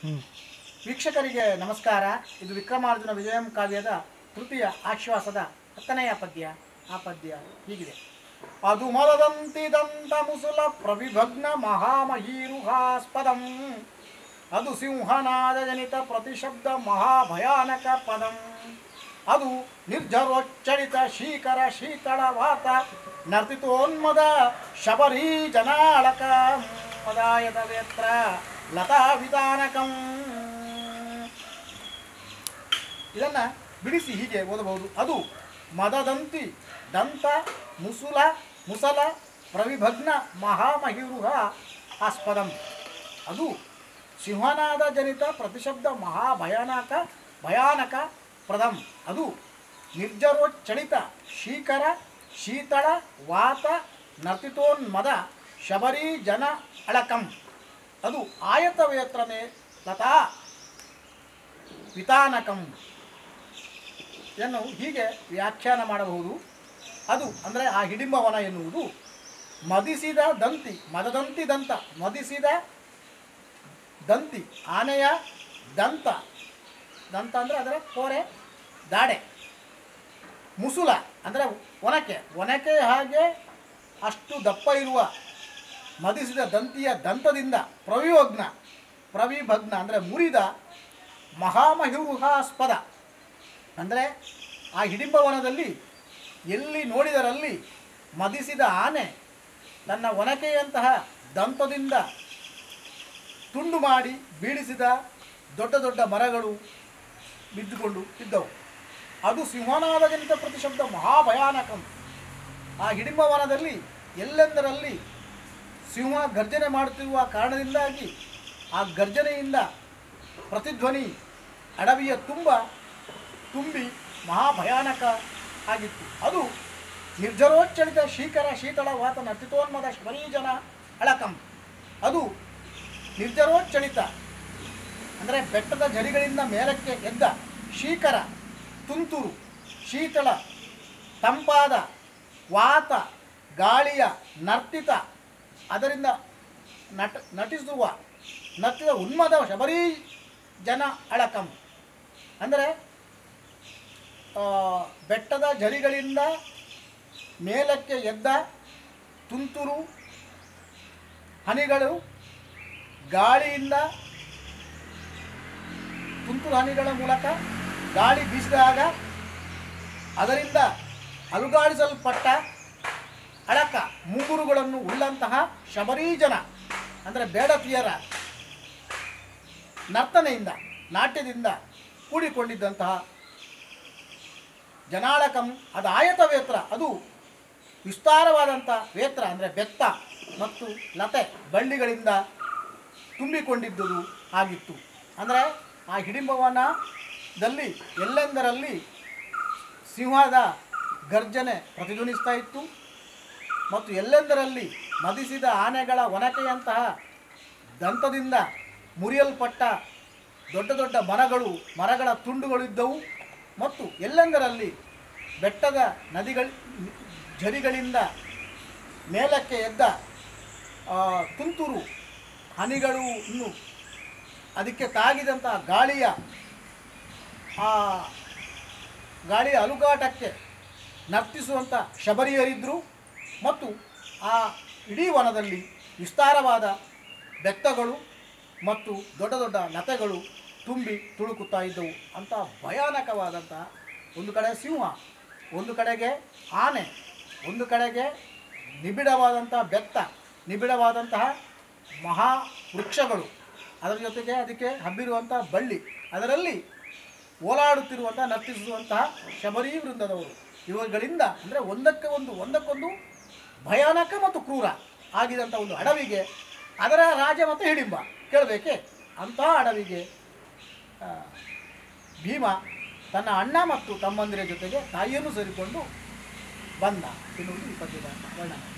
ವೀಕ್ಷಕರಿಗೆ ನಮಸ್ಕಾರ ಇದು ವಿಕ್ರಮಾರ್ಜುನ ವಿಜಯಂ ಕಾವ್ಯದ ತೃತೀಯ ಆಶ್ವಾಸದ ಹತ್ತನೆಯ ಪದ್ಯ ಆ ಪದ್ಯ ಹೀಗಿದೆ ಅದು ಮದದಂತಿದಂತ ಮುಸುಲ ಪ್ರವಿಭಗ್ನ ಮಹಾಮಹೀರುಹಾಸ್ಪದಂ ಅದು ಸಿಂಹನಾದ ಜನಿತ ಪ್ರತಿಶಬ್ದ ಮಹಾಭಯಾನಕ ಪದಂ ಅದು ನಿರ್ಜರೋಚ್ಚರಿತ ಶೀಕರ ಶೀತಳವಾತ ನರ್ತಿತೋನ್ಮದ ಶಬರೀ ಜನಾಳಕ ಮದಾಯದ ವೇತ್ರ ಲತಾ ವಿಧಾನಕಂ ಇದನ್ನ ಬಿಡಿಸಿ ಹೀಗೆ ಓದಬಹುದು ಅದು ಮದದಂತಿ ದಂತ ಮುಸುಲ ಮುಸಲ ಪ್ರವಿಭಗ್ನ ಮಹಾಮಹಿರುಹ ಆಸ್ಪದಂ ಅದು ಸಿಂಹನಾದ ಜನಿತ ಪ್ರತಿಶಬ್ದ ಮಹಾಭಯಾನಕ ಭಯಾನಕ ಪ್ರದಂ ಅದು ನಿರ್ಜರೋಚ್ಚಳಿತ ಶೀಕರ ಶೀತಳ ವಾತ ನರ್ತಿತೋನ್ಮದ ಶಬರಿ ಜನ ಅಳಕಂ ಅದು ಆಯತವೇತ್ರನೇ ಲತಾ ವಿತಾನಕಂ ಇದನ್ನು ಹೀಗೆ ವ್ಯಾಖ್ಯಾನ ಮಾಡಬಹುದು ಅದು ಅಂದರೆ ಆ ಹಿಡಿಂಬವನ ಎನ್ನುವುದು ಮದಿಸಿದ ದಂತಿ ಮದದಂತಿ ದಂತ ಮದಿಸಿದ ದಂತಿ ಆನೆಯ ದಂತ ದಂತ ಅಂದರೆ ಅದರ ಕೋರೆ ದಾಡೆ ಮುಸುಲ ಅಂದರೆ ಒನಕೆ ಒನಕೆ ಹಾಗೆ ಅಷ್ಟು ದಪ್ಪ ಇರುವ ಮದಿಸಿದ ದಂತಿಯ ದಂತದಿಂದ ಪ್ರವಿಭಗ್ನ ಪ್ರವಿಭಗ್ನ ಅಂದರೆ ಮುರಿದ ಮಹಾಮಹಿರುಹಾಸ್ಪದ ಅಂದರೆ ಆ ಹಿಡಿಂಬವನದಲ್ಲಿ ಎಲ್ಲಿ ನೋಡಿದರಲ್ಲಿ ಮದಿಸಿದ ಆನೆ ತನ್ನ ಒನಕೆಯಂತಹ ದಂತದಿಂದ ತುಂಡು ಮಾಡಿ ಬೀಳಿಸಿದ ದೊಡ್ಡ ದೊಡ್ಡ ಮರಗಳು ಬಿದ್ದುಕೊಂಡು ಇದ್ದವು ಅದು ಸಿಂಹನಾದ ಜನಿತ ಪ್ರತಿಶಬ್ದ ಮಹಾಭಯಾನಕಂ ಆ ಹಿಡಿಂಬವನದಲ್ಲಿ ಎಲ್ಲೆಂದರಲ್ಲಿ ಸಿಂಹ ಗರ್ಜನೆ ಮಾಡುತ್ತಿರುವ ಕಾರಣದಿಂದಾಗಿ ಆ ಗರ್ಜನೆಯಿಂದ ಪ್ರತಿಧ್ವನಿ ಅಡವಿಯ ತುಂಬ ತುಂಬಿ ಮಹಾಭಯಾನಕ ಆಗಿತ್ತು ಅದು ನಿರ್ಜರೋಚ್ಚಳಿತ ಶೀಕರ ಶೀತಳ ವಾತ ನರ್ತಿತೋನ್ಮದ ಶಬರೀಜನ ಅಳಕಂ ಅದು ನಿರ್ಜರೋಚ್ಚಳಿತ ಅಂದರೆ ಬೆಟ್ಟದ ಜರಿಗಳಿಂದ ಮೇಲಕ್ಕೆ ಎದ್ದ ಶೀಕರ ತುಂತುರು ಶೀತಳ ತಂಪಾದ ವಾತ ಗಾಳಿಯ ನರ್ತಿತ ಅದರಿಂದ ನಟ ನಟಿಸುವ ನರ್ತಿದ ಉನ್ಮದ ಶಬರೀ ಜನ ಅಳಕಂ ಅಂದರೆ ಆ, ಬೆಟ್ಟದ ಜರಿಗಳಿಂದ ಮೇಲಕ್ಕೆ ಎದ್ದ ತುಂತುರು ಹನಿಗಳು ಗಾಳಿಯಿಂದ ತುಂತುರು ಹನಿಗಳ ಮೂಲಕ ಗಾಳಿ ಬೀಸಿದಾಗ ಅದರಿಂದ ಅಲುಗಾಡಿಸಲ್ಪಟ್ಟ ಅಳಕ ಮುಂಗುರುಗಳನ್ನು ಉಳ್ಳಂತಹ ಶಬರೀಜನ ಅಂದರೆ ಬೇಡತಿಯರ ನರ್ತನೆಯಿಂದ ನಾಟ್ಯದಿಂದ ಕೂಡಿಕೊಂಡಿದ್ದಂತಹ ಜನಾಳಕಂ ಅದು ಆಯತ ವೇತ್ರ ಅದು ವಿಸ್ತಾರವಾದಂಥ ವೇತ್ರ ಅಂದರೆ ಬೆತ್ತ ಮತ್ತು ಲತೆ ಬಳ್ಳಿಗಳಿಂದ ತುಂಬಿಕೊಂಡಿದ್ದುದು ಆಗಿತ್ತು ಅಂದರೆ ಆ ಹಿಡಿಂಬವನದಲ್ಲಿ ಎಲ್ಲೆಂದರಲ್ಲಿ ಸಿಂಹದ ಗರ್ಜನೆ ಪ್ರತಿಧ್ವನಿಸ್ತಾ ಇತ್ತು ಮತ್ತು ಎಲ್ಲೆಂದರಲ್ಲಿ ಮದಿಸಿದ ಆನೆಗಳ ಒನಕೆಯಂತಹ ದಂತದಿಂದ ಮುರಿಯಲ್ಪಟ್ಟ ದೊಡ್ಡ ದೊಡ್ಡ ಮರಗಳು ಮರಗಳ ತುಂಡುಗಳಿದ್ದವು ಮತ್ತು ಎಲ್ಲೆಂದರಲ್ಲಿ ಬೆಟ್ಟದ ನದಿಗಳ ಝರಿಗಳಿಂದ ಮೇಲಕ್ಕೆ ಎದ್ದ ಆ, ತುಂತುರು ಹನಿಗಳು ಇನ್ನು ಅದಕ್ಕೆ ತಾಗಿದಂಥ ಗಾಳಿಯ ಆ ಗಾಳಿಯ ಅಲುಗಾಟಕ್ಕೆ ನರ್ತಿಸುವಂಥ ಶಬರಿಯರಿದ್ದರು ಮತ್ತು ಆ ಇಡೀ ವನದಲ್ಲಿ ವಿಸ್ತಾರವಾದ ಬೆತ್ತಗಳು ಮತ್ತು ದೊಡ್ಡ ದೊಡ್ಡ ಲತೆಗಳು ತುಂಬಿ ತುಳುಕುತ್ತಾ ಇದ್ದವು ಅಂತ ಭಯಾನಕವಾದಂತಹ ಒಂದು ಕಡೆ ಸಿಂಹ ಒಂದು ಕಡೆಗೆ ಆನೆ ಒಂದು ಕಡೆಗೆ ನಿಬಿಡವಾದಂತಹ ಬೆತ್ತ ನಿಬಿಡವಾದಂತಹ ಮಹಾ ವೃಕ್ಷಗಳು ಅದರ ಜೊತೆಗೆ ಅದಕ್ಕೆ ಹಬ್ಬಿರುವಂತಹ ಬಳ್ಳಿ ಅದರಲ್ಲಿ ಓಲಾಡುತ್ತಿರುವಂಥ ನರ್ತಿಸುವಂತಹ ಶಬರಿ ವೃಂದದವರು ಇವುಗಳಿಂದ ಅಂದರೆ ಒಂದಕ್ಕೆ ಒಂದು ಒಂದಕ್ಕೊಂದು ಭಯಾನಕ ಮತ್ತು ಕ್ರೂರ ಆಗಿದಂಥ ಒಂದು ಅಡವಿಗೆ ಅದರ ರಾಜ ಮತ್ತು ಹಿಡಿಂಬ ಕೇಳಬೇಕೆ ಅಂತಹ ಅಡವಿಗೆ ಆ, ಭೀಮ ತನ್ನ ಅಣ್ಣ ಮತ್ತು ತಮ್ಮಂದಿರ ಜೊತೆಗೆ ತಾಯಿಯನ್ನು ಸೇರಿಕೊಂಡು ಬಂದ ಎನ್ನುವುದು ಈ ಪದ್ಯದ ವರ್ಣನೆ